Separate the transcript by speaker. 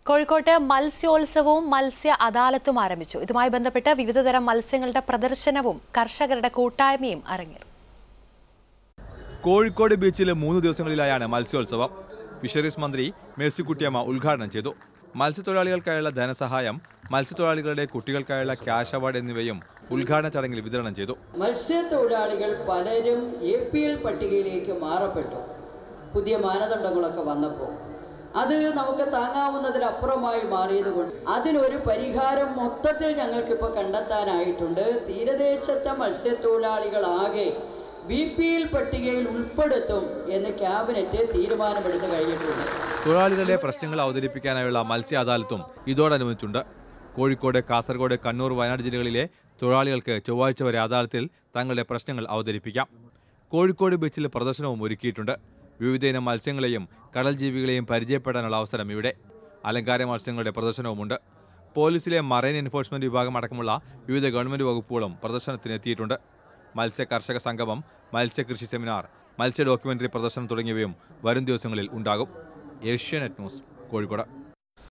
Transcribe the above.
Speaker 1: കോഴിക്കോട്ട് മത്സ്യോത്സവവും മത്സ്യ അദാലത്തും ആരംഭിച്ചു ഇതുമായി ബന്ധപ്പെട്ട് വിവിധതരം മത്സ്യങ്ങളുടെ പ്രദർശനവും കർഷകരുടെ കൂട്ടായ്മയും അരങ്ങേറി
Speaker 2: കോഴിക്കോട് ബീച്ചിൽ മൂന്ന് ദിവസങ്ങളിലായാണ് മത്സ്യോത്സവം ഫിഷറീസ് മന്ത്രി മേഴ്സിക്കുട്ടിയമ്മ ഉദ്ഘാടനം ചെയ്തു മത്സ്യത്തൊഴിലാളികൾക്കായുള്ള ധനസഹായം മത്സ്യത്തൊഴിലാളികളുടെ കുട്ടികൾക്കായുള്ള ക്യാഷ് അവാർഡ് എന്നിവയും ഉദ്ഘാടന ചടങ്ങിൽ വിതരണം ചെയ്തു
Speaker 3: മത്സ്യത്തൊഴിലാളികൾ പലരും എ പി എൽ പട്ടികയിലേക്ക് മാറപ്പെട്ടു പുതിയ മാനദണ്ഡങ്ങളൊക്കെ വന്നപ്പോൾ അത് നമുക്ക് താങ്ങാവുന്നതിലപ്പുറമായി മാറിയതുകൊണ്ട് അതിനൊരു പരിഹാരം മൊത്തത്തിൽ ഞങ്ങൾക്കിപ്പോൾ കണ്ടെത്താനായിട്ടുണ്ട് തീരദേശത്തെ മത്സ്യത്തൊഴിലാളികളാകെ ബി പി എൽ പട്ടികയിൽ ഉൾപ്പെടുത്തും എന്ന് ക്യാബിനറ്റ് തീരുമാനമെടുത്ത് കഴിഞ്ഞിട്ടുണ്ട്
Speaker 2: തൊഴിലാളികളുടെ പ്രശ്നങ്ങൾ അവതരിപ്പിക്കാനായുള്ള മത്സ്യ അദാലത്തും ഇതോടനുബന്ധിച്ചുണ്ട് കോഴിക്കോട് കാസർഗോഡ് കണ്ണൂർ വയനാട് ജില്ലകളിലെ തൊഴിലാളികൾക്ക് ചൊവ്വാഴ്ച വരെ അദാലത്തിൽ തങ്ങളുടെ പ്രശ്നങ്ങൾ അവതരിപ്പിക്കാം കോഴിക്കോട് ബീച്ചിൽ പ്രദർശനവും ഒരുക്കിയിട്ടുണ്ട് വിവിധ ഇനം മത്സ്യങ്ങളെയും കടൽ ജീവികളെയും പരിചയപ്പെടാനുള്ള അവസരം ഇവിടെ അലങ്കാര മത്സ്യങ്ങളുടെ പ്രദർശനവുമുണ്ട് പോലീസിലെ മറൈൻ എൻഫോഴ്സ്മെന്റ് വിഭാഗം അടക്കമുള്ള വിവിധ ഗവൺമെന്റ് വകുപ്പുകളും പ്രദർശനത്തിന് എത്തിയിട്ടുണ്ട് മത്സ്യ കർഷക സംഗമം മത്സ്യകൃഷി സെമിനാർ മത്സ്യ ഡോക്യുമെന്ററി പ്രദർശനം തുടങ്ങിയവയും വരും ദിവസങ്ങളിൽ ഉണ്ടാകും ഏഷ്യാനെറ്റ് ന്യൂസ് കോഴിക്കോട്